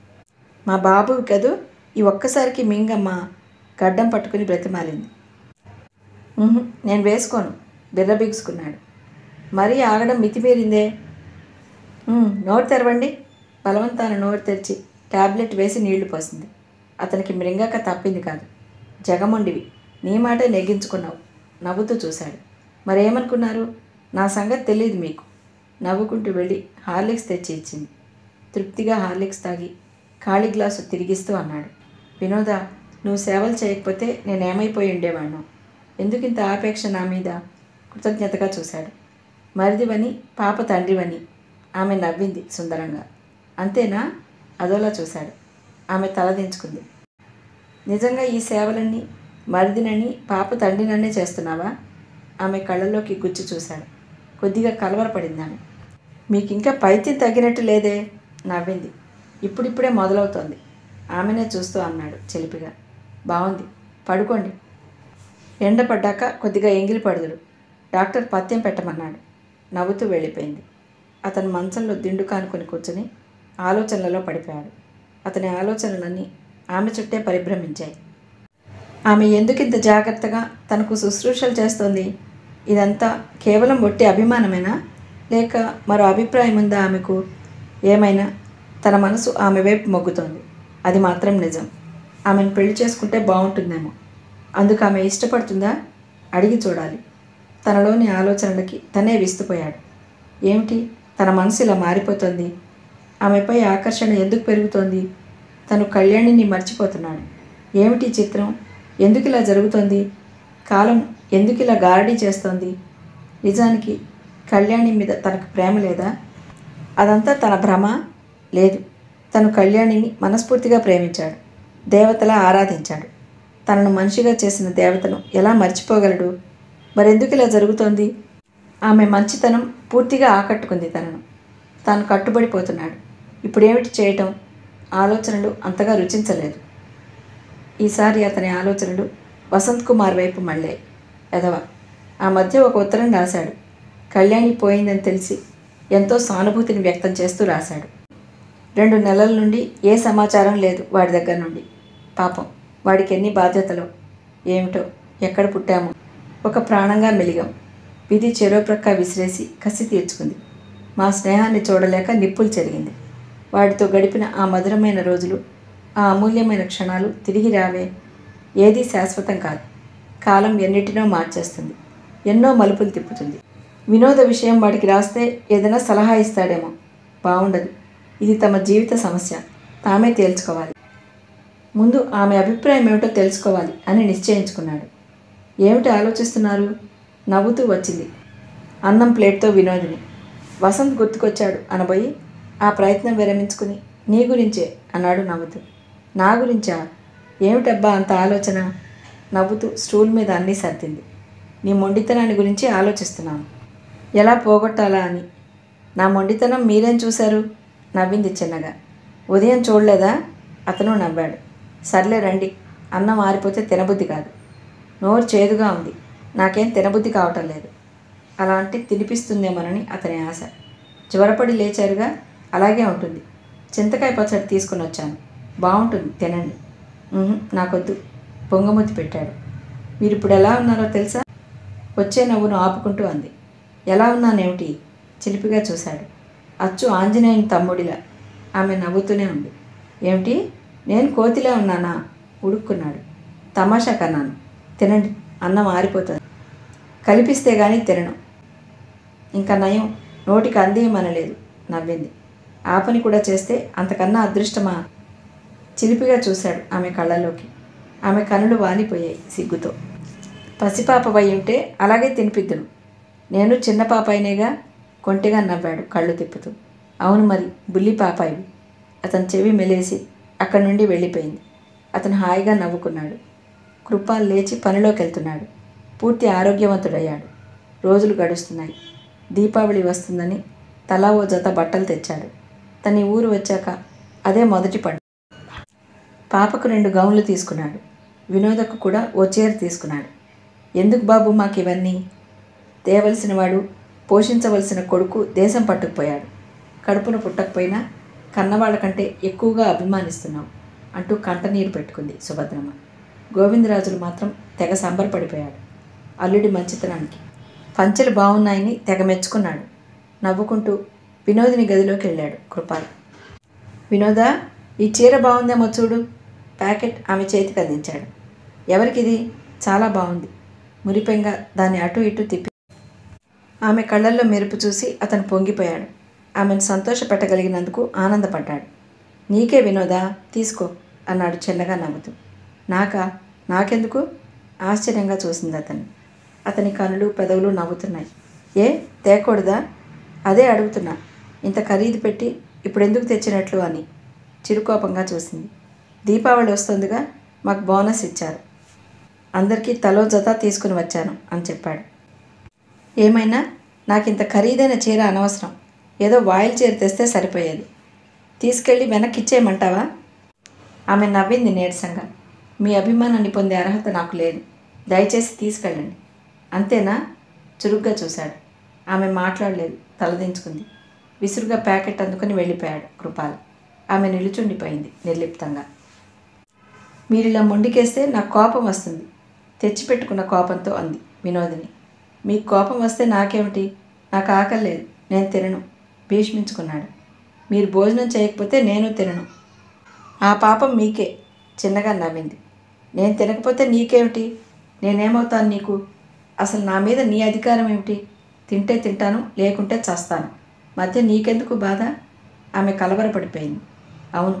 మా బాబు కదూ ఈ ఒక్కసారికి మింగమ్మ గడ్డం పట్టుకుని బ్రతిమాలింది "ఉహుం, నేను వేసుకోను బిర్ర బిగుసుకున్నాడు మరీ ఆగడం మితిమీరిందే "ఉమ్, నోరు తెరవండి బలవంతాన నోరు తెరిచి టాబ్లెట్ వేసి నీళ్లు పోసింది అతనికి మృంగక తప్పింది కాదు జగమొండివి నీ మాటే నెగ్గించుకున్నావు నవ్వుతూ చూశాడు మరేమనుకున్నారు నా సంగతి తెలియదు మీకు నవ్వుకుంటూ వెళ్ళి హార్లిక్స్ తెచ్చి ఇచ్చింది తృప్తిగా హార్లిక్స్ తాగి ఖాళీ గ్లాసు తిరిగిస్తూ అన్నాడు వినోద నువ్వు సేవలు చేయకపోతే నేనేమైపోయి ఉండేవాణ్ణు ఎందుకు ఇంత ఆపేక్ష నా మీద కృతజ్ఞతగా చూశాడు మరిదివని పాప తండ్రివని ఆమె నవ్వింది సుందరంగా అంతేనా అదోలా చూశాడు ఆమె తలదించుకుంది నిజంగా ఈ సేవలన్నీ మరిదినని పాప తండ్రిననే చేస్తున్నావా ఆమె కళ్ళల్లోకి గుచ్చి చూశాడు కొద్దిగా కలవరపడింది ఆమె మీకు ఇంకా పైత్యం తగ్గినట్టు లేదే నవ్వింది ఇప్పుడిప్పుడే మొదలవుతోంది ఆమెనే చూస్తూ అన్నాడు చిలిపిగా బాగుంది పడుకోండి ఎండ పడ్డాక కొద్దిగా ఎంగిలి పడుదురు డాక్టర్ పత్యం పెట్టమన్నాడు నవ్వుతూ వెళ్ళిపోయింది అతను మంచంలో దిండు కానుకొని కూర్చుని ఆలోచనలలో పడిపోయాడు అతని ఆలోచనలన్నీ ఆమె చుట్టే పరిభ్రమించాయి ఆమె ఎందుకింత జాగ్రత్తగా తనకు శుశ్రూషలు చేస్తోంది ఇదంతా కేవలం ఒట్టి అభిమానమేనా లేక మరో అభిప్రాయం ఉందా ఆమెకు ఏమైనా తన మనసు ఆమె వైపు మొగ్గుతోంది అది మాత్రం నిజం ఆమెను పెళ్లి చేసుకుంటే బాగుంటుందేమో అందుకు ఆమె ఇష్టపడుతుందా అడిగి చూడాలి తనలోని ఆలోచనలకి తనే విస్తుపోయాడు ఏమిటి తన మనసు ఇలా మారిపోతుంది ఆమెపై ఆకర్షణ ఎందుకు పెరుగుతోంది తను కళ్యాణిని మర్చిపోతున్నాడు ఏమిటి ఈ చిత్రం ఎందుకు ఇలా జరుగుతోంది కాలం ఎందుకు ఇలా గారడీ చేస్తోంది నిజానికి కళ్యాణి మీద తనకు ప్రేమ లేదా అదంతా తన భ్రమ లేదు తను కళ్యాణిని మనస్ఫూర్తిగా ప్రేమించాడు దేవతలా ఆరాధించాడు తనను మనిషిగా చేసిన దేవతను ఎలా మర్చిపోగలడు మరెందుకు ఇలా జరుగుతోంది ఆమె మంచితనం పూర్తిగా ఆకట్టుకుంది తనను తాను కట్టుబడిపోతున్నాడు ఇప్పుడేమిటి చేయటం ఆలోచనలు అంతగా రుచించలేదు ఈసారి అతని ఆలోచనలు వసంత్ కుమార్ వైపు మళ్ళాయి ఎదవ ఆ మధ్య ఒక ఉత్తరం రాశాడు కళ్యాణి పోయిందని తెలిసి ఎంతో సానుభూతిని వ్యక్తం చేస్తూ రాశాడు రెండు నెలల నుండి ఏ సమాచారం లేదు వాడి దగ్గర నుండి పాపం వాడికి ఎన్ని బాధ్యతలు ఏమిటో ఎక్కడ పుట్టామో ఒక ప్రాణంగా మెలిగాం విధి చెరో ప్రక్క విసిరేసి కసి తీర్చుకుంది మా స్నేహాన్ని చూడలేక నిప్పులు చెరిగింది వాడితో గడిపిన ఆ మధురమైన రోజులు ఆ అమూల్యమైన క్షణాలు తిరిగి రావే ఏదీ శాశ్వతం కాదు కాలం ఎన్నిటినో మార్చేస్తుంది ఎన్నో మలుపులు తిప్పుతుంది వినోద విషయం వాడికి రాస్తే ఏదైనా సలహా ఇస్తాడేమో బాగుండదు ఇది తమ జీవిత సమస్య తామే తేల్చుకోవాలి ముందు ఆమె అభిప్రాయం ఏమిటో తెలుసుకోవాలి అని నిశ్చయించుకున్నాడు ఏమిటి ఆలోచిస్తున్నారు నవ్వుతూ వచ్చింది అన్నం ప్లేట్తో వినోదిని వసంత్ గుర్తుకొచ్చాడు అనబోయి ఆ ప్రయత్నం విరమించుకుని నీ గురించే అన్నాడు నవ్వుతూ నా గురించా ఏమిటబ్బా అంత ఆలోచన నవ్వుతూ స్టూల్ మీద అన్నీ సర్దింది నీ మొండితనాన్ని గురించి ఆలోచిస్తున్నాను ఎలా పోగొట్టాలా అని నా మొండితనం మీరేం చూశారు నవ్వింది చిన్నగా ఉదయం చూడలేదా అతను నవ్వాడు సర్లే రండి అన్నం ఆరిపోతే తినబుద్ధి కాదు నోరు చేదుగా ఉంది నాకేం తినబుద్ధి కావటం లేదు అలాంటి తినిపిస్తుందేమోనని అతని ఆశ జ్వరపడి లేచారుగా అలాగే ఉంటుంది చింతకాయ పచ్చడి తీసుకుని వచ్చాను బాగుంటుంది తినండి "ఉహుం, నాకొద్దు పొంగముద్ది పెట్టాడు మీరు ఇప్పుడు ఎలా ఉన్నారో తెలుసా వచ్చే నవ్వును ఆపుకుంటూ అంది ఎలా ఉన్నానేమిటి చిలిపిగా చూశాడు అచ్చు ఆంజనేయుని తమ్ముడిలా ఆమె నవ్వుతూనే ఉంది ఏమిటి నేను కోతిలా ఉన్నానా ఉడుక్కున్నాడు తమాషా కన్నాను తినండి అన్నం ఆరిపోతుంది కలిపిస్తే కానీ తినను ఇంకా నయం నోటికి అందేయమనలేదు నవ్వింది ఆ పని కూడా చేస్తే అంతకన్నా అదృష్టమా చిలిపిగా చూశాడు ఆమె కళ్ళలోకి ఆమె కనులు వాలిపోయాయి సిగ్గుతో పసిపాపవై ఉంటే అలాగే తినిపిద్దును నేను చిన్న పాపాయినేగా కొంటిగా నవ్వాడు కళ్ళు తిప్పుతూ అవును మరి బుల్లి పాపాయివి అతని చెవి మెలేసి అక్కడి నుండి వెళ్ళిపోయింది అతను హాయిగా నవ్వుకున్నాడు కృపాల్ లేచి పనిలోకి వెళ్తున్నాడు పూర్తి ఆరోగ్యవంతుడయ్యాడు రోజులు గడుస్తున్నాయి దీపావళి వస్తుందని తలా ఓ జత బట్టలు తెచ్చాడు తన ఈ ఊరు వచ్చాక అదే మొదటి పండుగ పాపకు రెండు గౌన్లు తీసుకున్నాడు వినోదకు కూడా ఓ చీర తీసుకున్నాడు ఎందుకు బాబు మాకు ఇవన్నీ తేవలసిన వాడు పోషించవలసిన కొడుకు దేశం పట్టుకుపోయాడు కడుపున పుట్టకపోయినా కన్నవాళ్ళ కంటే ఎక్కువగా అభిమానిస్తున్నాం అంటూ కంటనీరు పెట్టుకుంది సుభద్రమ్మ గోవిందరాజులు మాత్రం తెగ సంబరపడిపోయాడు అల్లుడి మంచితనానికి పంచెలు బాగున్నాయని తెగ మెచ్చుకున్నాడు నవ్వుకుంటూ వినోదిని గదిలోకి వెళ్ళాడు కృపాల్ వినోదా ఈ చీర బాగుందేమో చూడు ప్యాకెట్ ఆమె చేతికి అందించాడు ఎవరికిది చాలా బాగుంది మురిపెంగా దాన్ని అటు ఇటు తిప్పి ఆమె కళ్ళల్లో మెరుపు చూసి అతను పొంగిపోయాడు ఆమెను సంతోషపెట్టగలిగినందుకు ఆనందపడ్డాడు నీకే వినోదా తీసుకో అన్నాడు చిన్నగా నవ్వుతూ నాకా నాకెందుకు ఆశ్చర్యంగా చూసింది అతను అతని కనులు పెదవులు నవ్వుతున్నాయి ఏ తేకూడదా అదే అడుగుతున్నా ఇంత ఖరీదు పెట్టి ఇప్పుడు ఎందుకు తెచ్చినట్లు అని చిరుకోపంగా చూసింది దీపావళి వస్తుందిగా మాకు బోనస్ ఇచ్చారు అందరికీ తలో జత తీసుకుని వచ్చాను అని చెప్పాడు ఏమైనా నాకు ఇంత ఖరీదైన చీర అనవసరం ఏదో వాయిల్ చీర తెస్తే సరిపోయేది తీసుకెళ్ళి వెనక్కి ఇచ్చేయమంటావా ఆమె నవ్వింది నీరసంగా మీ అభిమానాన్ని పొందే అర్హత నాకు లేదు దయచేసి తీసుకెళ్ళండి అంతేనా చురుగ్గా చూశాడు ఆమె మాట్లాడలేదు తలదించుకుంది విసురుగా ప్యాకెట్ అందుకుని వెళ్ళిపోయాడు కృపాల్ ఆమె నిలుచుండిపోయింది నిర్లిప్తంగా మీరు ఇలా మొండికేస్తే నాకు కోపం వస్తుంది తెచ్చిపెట్టుకున్న కోపంతో అంది వినోదిని మీకు కోపం వస్తే నాకేమిటి నాకు ఆకలి లేదు నేను తినను భీష్మించుకున్నాడు మీరు భోజనం చేయకపోతే నేను తినను ఆ పాపం మీకే చిన్నగా నవ్వింది నేను తినకపోతే నీకేమిటి నేనేమవుతాను నీకు అసలు నా మీద నీ అధికారం ఏమిటి తింటే తింటాను లేకుంటే చస్తాను మధ్య నీకెందుకు బాధ ఆమె కలవరపడిపోయింది అవును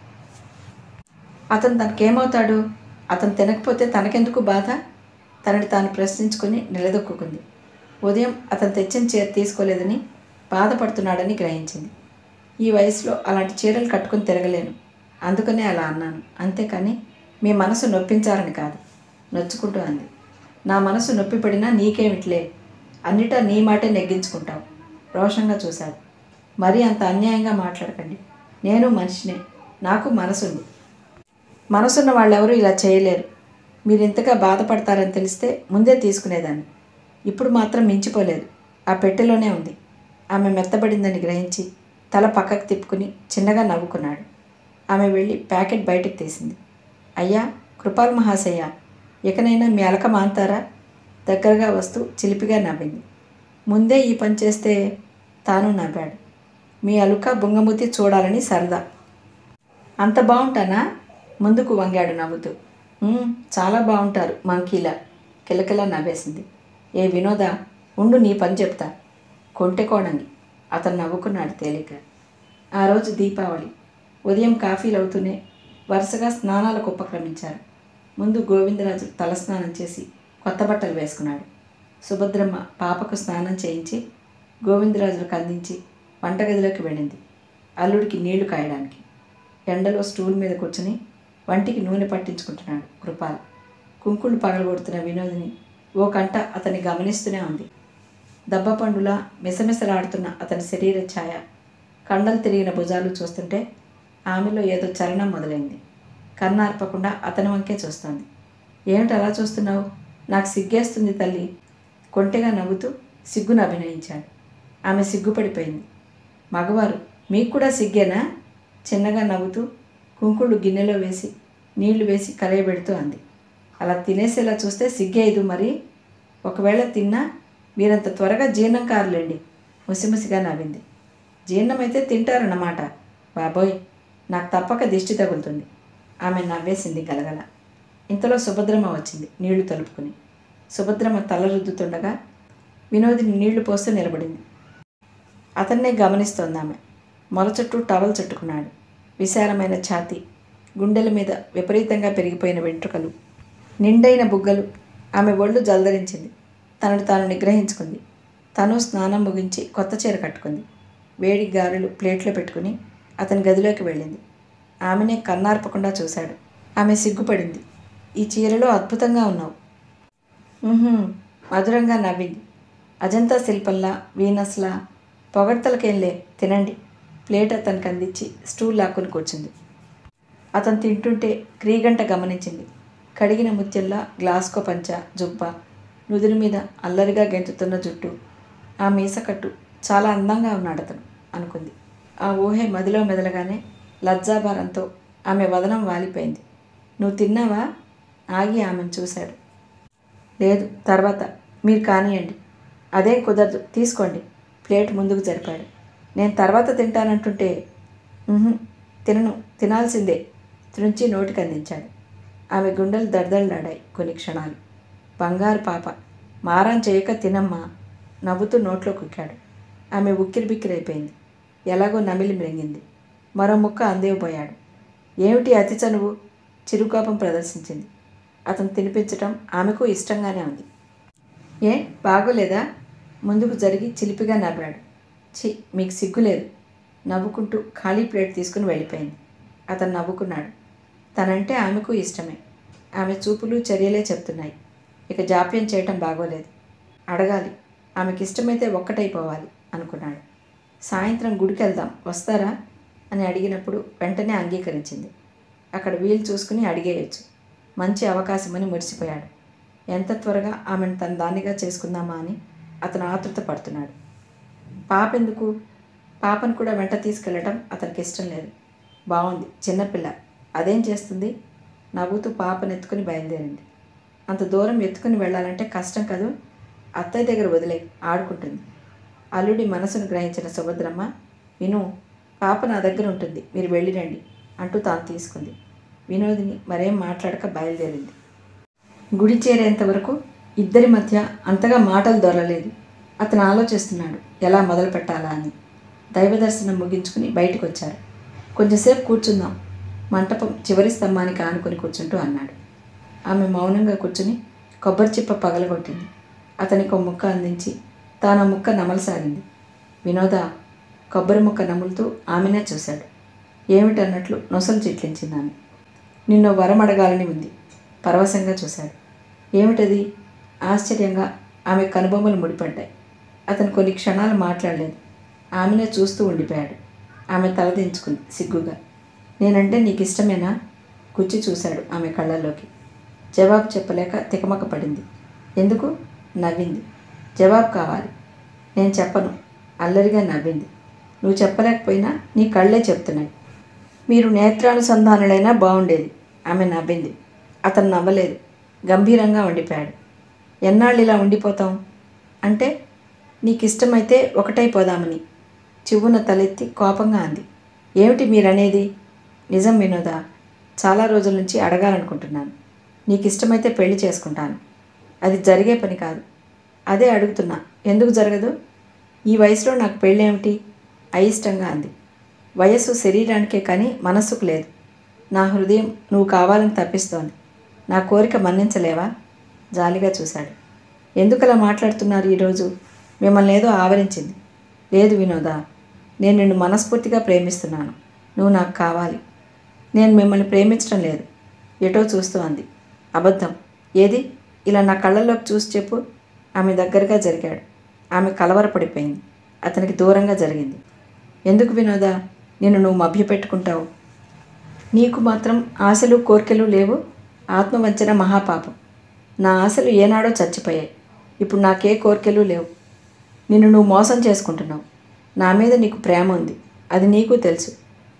అతను తనకేమవుతాడు అతను తినకపోతే తనకెందుకు బాధ తనని తాను ప్రశ్నించుకొని నిలదొక్కుంది ఉదయం అతను తెచ్చిన చీర తీసుకోలేదని బాధపడుతున్నాడని గ్రహించింది ఈ వయసులో అలాంటి చీరలు కట్టుకొని తిరగలేను అందుకనే అలా అన్నాను అంతేకాని మీ మనసు నొప్పించాలని కాదు నొచ్చుకుంటూ అంది నా మనసు నొప్పి పడినా నీకేమిట్లే అన్నిటా నీ మాటే నెగ్గించుకుంటావు రోషంగా చూశాడు మరీ అంత అన్యాయంగా మాట్లాడకండి నేను మనిషినే నాకు మనసుంది మనసున్న వాళ్ళెవరూ ఇలా చేయలేరు మీరు ఇంతగా బాధపడతారని తెలిస్తే ముందే తీసుకునేదాన్ని ఇప్పుడు మాత్రం మించిపోలేదు ఆ పెట్టెలోనే ఉంది ఆమె మెత్తబడిందని గ్రహించి తల పక్కకు తిప్పుకుని చిన్నగా నవ్వుకున్నాడు ఆమె వెళ్ళి ప్యాకెట్ బయటకు తీసింది అయ్యా కృపాల్ మహాశయ్య ఇకనైనా మీ అలక మాంతారా దగ్గరగా వస్తూ చిలిపిగా నవ్వింది ముందే ఈ పని చేస్తే తాను నవ్వాడు మీ అలుక బుంగమూతి చూడాలని సరదా అంత బాగుంటానా ముందుకు వంగాడు నవ్వుతూ "ఉమ్, చాలా బాగుంటారు మంకీలా కిలకిలా నవ్వేసింది ఏ వినోద ఉండు నీ పని చెప్తా కొంటెకోణంగి అతను నవ్వుకున్నాడు తేలిక ఆ రోజు దీపావళి ఉదయం కాఫీలు అవుతూనే వరుసగా స్నానాలకు ఉపక్రమించారు ముందు గోవిందరాజు తలస్నానం చేసి కొత్త బట్టలు వేసుకున్నాడు సుభద్రమ్మ పాపకు స్నానం చేయించి గోవిందరాజులకు అందించి వంటగదిలోకి వెళ్ళింది అల్లుడికి నీళ్లు కాయడానికి ఎండలో స్టూల్ మీద కూర్చుని వంటికి నూనె పట్టించుకుంటున్నాడు కృపాల్ కుంకుళ్ళు పగలగొడుతున్న వినోదిని ఓ కంట అతన్ని గమనిస్తూనే ఉంది దబ్బపండులా మిసమిసలాడుతున్న అతని శరీర ఛాయ కండలు తిరిగిన భుజాలు చూస్తుంటే ఆమెలో ఏదో చలనం మొదలైంది కన్నార్పకుండా అతని వంకే చూస్తోంది ఏమిటి అలా చూస్తున్నావు నాకు సిగ్గేస్తుంది తల్లి కొంటెగా నవ్వుతూ సిగ్గును అభినయించాడు ఆమె సిగ్గుపడిపోయింది మగవారు మీకు కూడా సిగ్గేనా చిన్నగా నవ్వుతూ కుంకుళ్ళు గిన్నెలో వేసి నీళ్లు వేసి కలయబెడుతూ అంది అలా తినేసేలా చూస్తే సిగ్గేయదు మరి ఒకవేళ తిన్నా మీరంత త్వరగా జీర్ణం కారులేండి ముసిముసిగా నవ్వింది జీర్ణమైతే తింటారన్నమాట బాబోయ్ నాకు తప్పక దిష్టి తగులుతుంది ఆమె నవ్వేసింది గలగల ఇంతలో సుభద్రమ్మ వచ్చింది నీళ్లు తలుపుకుని సుభద్రమ్మ తల రుద్దుతుండగా వినోదిని నీళ్లు పోస్తూ నిలబడింది అతన్నే గమనిస్తోంది ఆమె మొల చుట్టూ టవల్ చుట్టుకున్నాడు విశాలమైన ఛాతీ గుండెల మీద విపరీతంగా పెరిగిపోయిన వెంట్రుకలు నిండైన బుగ్గలు ఆమె ఒళ్ళు జల్దరించింది తనను తాను నిగ్రహించుకుంది తను స్నానం ముగించి కొత్త చీర కట్టుకుంది వేడి గారెలు ప్లేట్లో పెట్టుకుని అతని గదిలోకి వెళ్ళింది ఆమెనే కన్నార్పకుండా చూశాడు ఆమె సిగ్గుపడింది ఈ చీరలో అద్భుతంగా ఉన్నావు "ఉహుం," మధురంగా నవ్వింది అజంతా శిల్పంలా వీనస్లా పొగడ్తలకేంలే తినండి ప్లేట్ అతనికి అందించి స్టూల్ లాక్కుని కూర్చుంది అతను తింటుంటే క్రీగంట గమనించింది కడిగిన ముత్యంలా గ్లాస్కో పంచ జుబ్బ నుదురు మీద అల్లరిగా గెంతుతున్న జుట్టు ఆ మీసకట్టు చాలా అందంగా ఉన్నాడు అతను అనుకుంది ఆ ఊహే మదిలో మెదలగానే లజ్జాభారంతో ఆమె వదనం వాలిపోయింది నువ్వు తిన్నావా ఆగి ఆమెను చూశాడు లేదు తర్వాత మీరు కానియండి అదేం కుదరదు తీసుకోండి ప్లేట్ ముందుకు జరిపాడు నేను తర్వాత తింటానంటుంటే "ఉహుం, తినను తినాల్సిందే త్రుంచి నోటికి అందించాడు ఆమె గుండెలు దడదళ్ళాడాయి కొన్ని క్షణాలు బంగారు పాప మారం చేయక తినమ్మా నవ్వుతూ నోట్లో కుక్కాడు ఆమె ఉక్కిరి బిక్కిరైపోయింది ఎలాగో నమిలి మృంగింది మరో ముక్క అందేవబోయాడు ఏమిటి అతి చనువు చిరుకోపం ప్రదర్శించింది అతను తినిపించటం ఆమెకు ఇష్టంగానే ఉంది ఏ బాగోలేదా ముందుకు జరిగి చిలిపిగా నవ్వాడు ఛీ మీకు సిగ్గులేదు నవ్వుకుంటూ ఖాళీ ప్లేట్ తీసుకుని వెళ్ళిపోయింది అతను నవ్వుకున్నాడు తనంటే ఆమెకు ఇష్టమే ఆమె చూపులు చర్యలే చెప్తున్నాయి ఇక జాప్యం చేయటం బాగోలేదు అడగాలి ఆమెకి ఇష్టమైతే ఒక్కటైపోవాలి అనుకున్నాడు సాయంత్రం గుడికి వెళ్దాం వస్తారా అని అడిగినప్పుడు వెంటనే అంగీకరించింది అక్కడ వీలు చూసుకుని అడిగేయచ్చు మంచి అవకాశమని మురిసిపోయాడు ఎంత త్వరగా ఆమెను తన దానిగా చేసుకుందామా అని అతను ఆతృత పడుతున్నాడు పాప ఎందుకు పాపను కూడా వెంట తీసుకెళ్ళటం అతనికి ఇష్టం లేదు బాగుంది చిన్నపిల్ల అదేం చేస్తుంది నవ్వుతూ పాపను ఎత్తుకుని బయలుదేరింది అంత దూరం ఎత్తుకుని వెళ్ళాలంటే కష్టం కదూ అత్తయ్య దగ్గర వదిలే ఆడుకుంటుంది అల్లుడి మనసును గ్రహించిన సుభద్రమ్మ విను పాప నా దగ్గర ఉంటుంది మీరు వెళ్ళిరండి అంటూ తాను తీసుకుంది వినోదిని మరేం మాట్లాడక బయలుదేరింది గుడి చేరేంత వరకు ఇద్దరి మధ్య అంతగా మాటలు దొరలేదు అతను ఆలోచిస్తున్నాడు ఎలా మొదలు పెట్టాలా అని దైవ దర్శనం ముగించుకుని బయటకు వచ్చారు కొంచెంసేపు కూర్చుందాం మంటపం చివరి స్తంభానికి ఆనుకొని కూర్చుంటూ అన్నాడు ఆమె మౌనంగా కూర్చుని కొబ్బరి చిప్ప పగలగొట్టింది అతనికి ఒక ముక్క అందించి తాను ఆ ముక్క నమలసాగింది వినోద కొబ్బరి ముక్క నములుతూ ఆమెనే చూశాడు ఏమిటన్నట్లు నొసలు చిట్లించింది ఆమె నిన్ను వరం అడగాలని ఉంది పరవశంగా చూశాడు ఏమిటది ఆశ్చర్యంగా ఆమె కనుబొమ్మలు ముడిపడ్డాయి అతను కొన్ని క్షణాలు మాట్లాడలేదు ఆమెనే చూస్తూ ఉండిపోయాడు ఆమె తలదించుకుంది సిగ్గుగా నేనంటే నీకు ఇష్టమేనా గుచ్చి చూశాడు ఆమె కళ్ళల్లోకి జవాబు చెప్పలేక తికమక పడింది ఎందుకు నవ్వింది జవాబు కావాలి నేను చెప్పను అల్లరిగా నవ్వింది నువ్వు చెప్పలేకపోయినా నీ కళ్ళే చెప్తున్నాయి మీరు నేత్రానుసంధానులైనా బాగుండేది ఆమె నవ్వింది అతను నవ్వలేదు గంభీరంగా ఉండిపోయాడు ఎన్నాళ్ళు ఇలా ఉండిపోతాం అంటే నీకు ఇష్టమైతే ఒకటైపోదామని చివ్వున తలెత్తి కోపంగా అంది ఏమిటి మీరనేది నిజం వినోదా చాలా రోజుల నుంచి అడగాలనుకుంటున్నాను నీకు ఇష్టమైతే పెళ్లి చేసుకుంటాను అది జరిగే పని కాదు అదే అడుగుతున్నా ఎందుకు జరగదు ఈ వయసులో నాకు పెళ్ళేమిటి అయిష్టంగా అంది వయస్సు శరీరానికే కానీ మనస్సుకు లేదు నా హృదయం నువ్వు కావాలని తప్పిస్తోంది నా కోరిక మన్నించలేవా జాలిగా చూశాడు ఎందుకలా మాట్లాడుతున్నారు ఈరోజు మిమ్మల్ని ఏదో ఆవరించింది లేదు వినోదా నేను నిన్ను మనస్ఫూర్తిగా ప్రేమిస్తున్నాను నువ్వు నాకు కావాలి నేను మిమ్మల్ని ప్రేమించడం లేదు ఎటో చూస్తూ అంది అబద్ధం ఏది ఇలా నా కళ్ళల్లోకి చూసి చెప్పు ఆమె దగ్గరగా జరిగాడు ఆమె కలవరపడిపోయింది అతనికి దూరంగా జరిగింది ఎందుకు వినోదా నిన్ను నువ్వు మభ్యపెట్టుకుంటావు నీకు మాత్రం ఆశలు కోరికలు లేవు ఆత్మవంచన మహాపాపం నా ఆశలు ఏనాడో చచ్చిపోయాయి ఇప్పుడు నాకే కోరికలు లేవు నిన్ను నువ్వు మోసం చేసుకుంటున్నావు నా మీద నీకు ప్రేమ ఉంది అది నీకు తెలుసు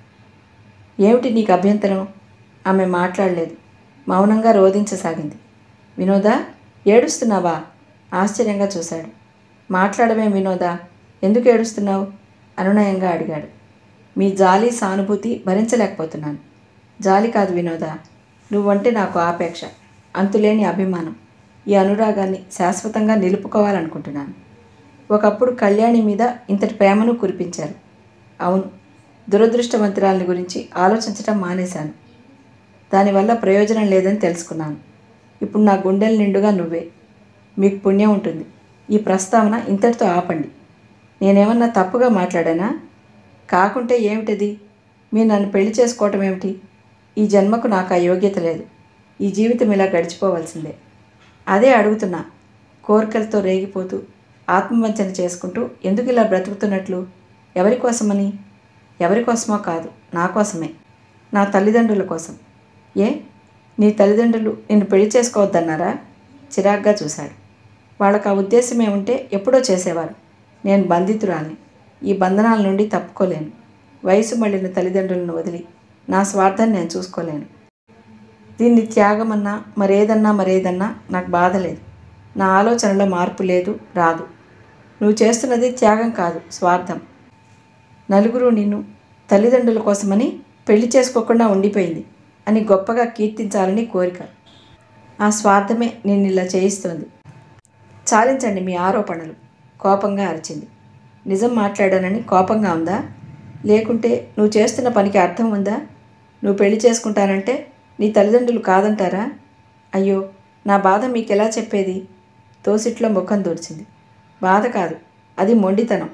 ఏమిటి నీకు అభ్యంతరం ఆమె మాట్లాడలేదు మౌనంగా రోధించసాగింది వినోదా ఏడుస్తున్నావా ఆశ్చర్యంగా చూశాడు మాట్లాడమే వినోదా ఎందుకు ఏడుస్తున్నావు అనునయంగా అడిగాడు మీ జాలి సానుభూతి భరించలేకపోతున్నాను జాలి కాదు వినోదా నువ్వంటే నాకు ఆపేక్ష అంతులేని అభిమానం ఈ అనురాగాన్ని శాశ్వతంగా నిలుపుకోవాలనుకుంటున్నాను ఒకప్పుడు కళ్యాణి మీద ఇంతటి ప్రేమను కురిపించారు అవును దురదృష్టవంతురాలని గురించి ఆలోచించటం మానేశాను దానివల్ల ప్రయోజనం లేదని తెలుసుకున్నాను ఇప్పుడు నా గుండెల నిండుగా నువ్వే మీకు పుణ్యం ఉంటుంది ఈ ప్రస్తావన ఇంతటితో ఆపండి నేనేమన్నా తప్పుగా మాట్లాడానా కాకుంటే ఏమిటది మీరు నన్ను పెళ్లి చేసుకోవటం ఏమిటి ఈ జన్మకు నాకు ఆ యోగ్యత లేదు ఈ జీవితం ఇలా గడిచిపోవలసిందే అదే అడుగుతున్నా కోరికలతో రేగిపోతూ ఆత్మవంచన చేసుకుంటూ ఎందుకు ఇలా బ్రతుకుతున్నట్లు ఎవరి కోసమని ఎవరి కోసమో కాదు నా కోసమే నా తల్లిదండ్రుల కోసం ఏ నీ తల్లిదండ్రులు నిన్ను పెళ్లి చేసుకోవద్దన్నారా చిరాగ్గా చూశాడు వాళ్ళకు ఆ ఉద్దేశమే ఉంటే ఎప్పుడో చేసేవారు నేను బంధితురాలి ఈ బంధనాల నుండి తప్పుకోలేను వయసు మళ్ళిన తల్లిదండ్రులను వదిలి నా స్వార్థాన్ని నేను చూసుకోలేను దీన్ని త్యాగమన్నా మరేదన్నా మరేదన్నా నాకు బాధ లేదు నా ఆలోచనలో మార్పు లేదు రాదు నువ్వు చేస్తున్నది త్యాగం కాదు స్వార్థం నలుగురు నిన్ను తల్లిదండ్రుల కోసమని పెళ్లి చేసుకోకుండా ఉండిపోయింది అని గొప్పగా కీర్తించాలని కోరిక ఆ స్వార్థమే నేను ఇలా చేయిస్తోంది చాలించండి మీ ఆరోపణలు కోపంగా అరిచింది నిజం మాట్లాడానని కోపంగా ఉందా లేకుంటే నువ్వు చేస్తున్న పనికి అర్థం ఉందా నువ్వు పెళ్లి చేసుకుంటానంటే నీ తల్లిదండ్రులు కాదంటారా అయ్యో నా బాధ మీకు ఎలా చెప్పేది తోసిట్లో ముఖం దూర్చింది బాధ కాదు అది మొండితనం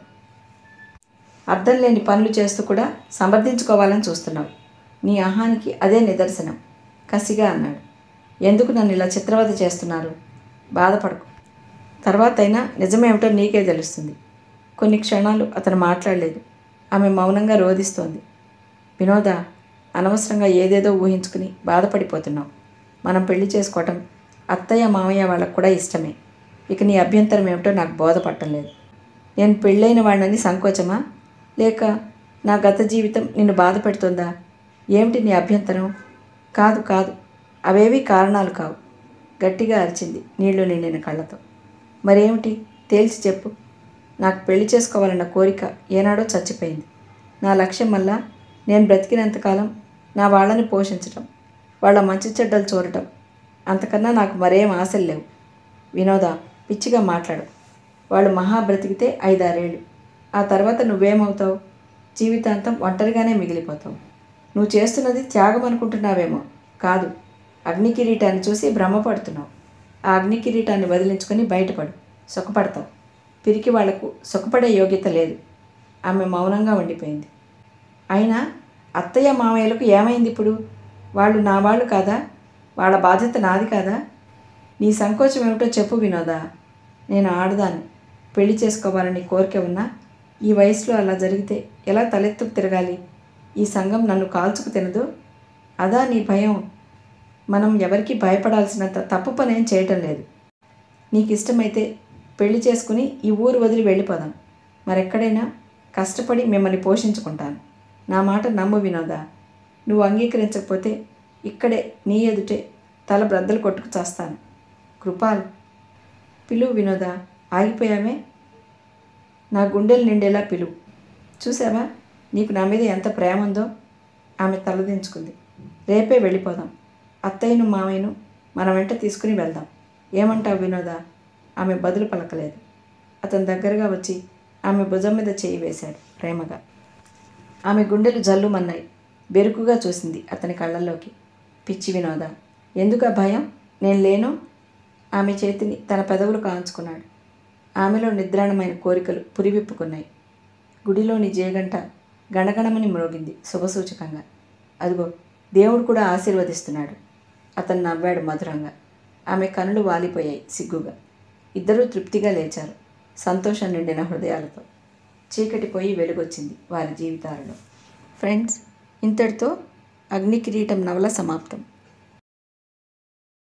అర్థం లేని పనులు చేస్తూ కూడా సమర్థించుకోవాలని చూస్తున్నావు నీ అహానికి అదే నిదర్శనం కసిగా అన్నాడు ఎందుకు నన్ను ఇలా చిత్రవద చేస్తున్నారు బాధపడకు తర్వాత అయినా నిజమేమిటో నీకే తెలుస్తుంది కొన్ని క్షణాలు అతను మాట్లాడలేదు ఆమె మౌనంగా రోధిస్తోంది వినోద అనవసరంగా ఏదేదో ఊహించుకుని బాధపడిపోతున్నావు మనం పెళ్లి చేసుకోవటం అత్తయ్య మామయ్య వాళ్ళకు కూడా ఇష్టమే ఇక నీ అభ్యంతరం ఏమిటో నాకు బోధపడటం లేదు నేను పెళ్ళైన వాడినని సంకోచమా లేక నా గత జీవితం నిన్ను బాధ పెడుతుందా ఏమిటి నీ అభ్యంతరం కాదు కాదు అవేవి కారణాలు కావు గట్టిగా అరిచింది నీళ్లు నిండిన కళ్ళతో మరేమిటి తేల్చి చెప్పు నాకు పెళ్లి చేసుకోవాలన్న కోరిక ఏనాడో చచ్చిపోయింది నా లక్ష్యం వల్ల నేను బ్రతికినంతకాలం నా వాళ్ళని పోషించటం వాళ్ళ మంచి చెడ్డలు చూడటం అంతకన్నా నాకు మరేం ఆశలు లేవు వినోద పిచ్చిగా మాట్లాడు వాళ్ళు మహా బ్రతికితే ఐదారేళ్ళు ఆ తర్వాత నువ్వేమవుతావు జీవితాంతం ఒంటరిగానే మిగిలిపోతావు నువ్వు చేస్తున్నది త్యాగం అనుకుంటున్నావేమో కాదు అగ్ని కిరీటాన్ని చూసి భ్రమపడుతున్నావు ఆ అగ్ని కిరీటాన్ని వదిలించుకొని బయటపడు సుఖపడతావు పిరికి వాళ్లకు సుఖపడే యోగ్యత లేదు ఆమె మౌనంగా ఉండిపోయింది అయినా అత్తయ్య మామయ్యలకు ఏమైంది ఇప్పుడు వాళ్ళు నా వాళ్ళు కాదా వాళ్ళ బాధ్యత నాది కాదా నీ సంకోచం ఏమిటో చెప్పు వినోదా నేను ఆడదాన్ని పెళ్లి చేసుకోవాలని కోరిక ఉన్నా ఈ వయసులో అలా జరిగితే ఎలా తలెత్తుకు తిరగాలి ఈ సంఘం నన్ను కాల్చుకు తినదు అదా నీ భయం మనం ఎవరికి భయపడాల్సినంత తప్పు పనేం చేయటం లేదు నీకు ఇష్టమైతే పెళ్లి చేసుకుని ఈ ఊరు వదిలి వెళ్ళిపోదాం మరెక్కడైనా కష్టపడి మిమ్మల్ని పోషించుకుంటాను నా మాట నమ్ము వినోదా నువ్వు అంగీకరించకపోతే ఇక్కడే నీ ఎదుటే తల బ్రద్దలు కొట్టుకు చేస్తాను కృపాల్ పిలువు వినోదా ఆగిపోయామే నా గుండెలు నిండేలా పిలువు చూసావా నీకు నా మీద ఎంత ప్రేమ ఉందో ఆమె తలదించుకుంది రేపే వెళ్ళిపోదాం అత్తయ్యను మామయ్యను మన వెంట తీసుకుని వెళ్దాం ఏమంటావు వినోదా ఆమె బదులు పలకలేదు అతని దగ్గరగా వచ్చి ఆమె భుజం మీద చేయి వేశాడు ప్రేమగా ఆమె గుండెలు జల్లుమన్నాయి బెరుకుగా చూసింది అతని కళ్ళల్లోకి పిచ్చి వినోద ఎందుకు ఆ భయం నేను లేను ఆమె చేతిని తన పెదవులు కాంచుకున్నాడు ఆమెలో నిద్రాణమైన కోరికలు పురివిప్పుకున్నాయి గుడిలోని జేగంట గణగణమని మ్రోగింది శుభసూచకంగా అదిగో దేవుడు కూడా ఆశీర్వదిస్తున్నాడు అతను నవ్వాడు మధురంగా ఆమె కనులు వాలిపోయాయి సిగ్గుగా ఇద్దరూ తృప్తిగా లేచారు సంతోషం నిండిన హృదయాలతో చీకటి పోయి వెలుగొచ్చింది వారి జీవితాలలో ఫ్రెండ్స్ ఇంతటితో అగ్ని కిరీటం నవల సమాప్తం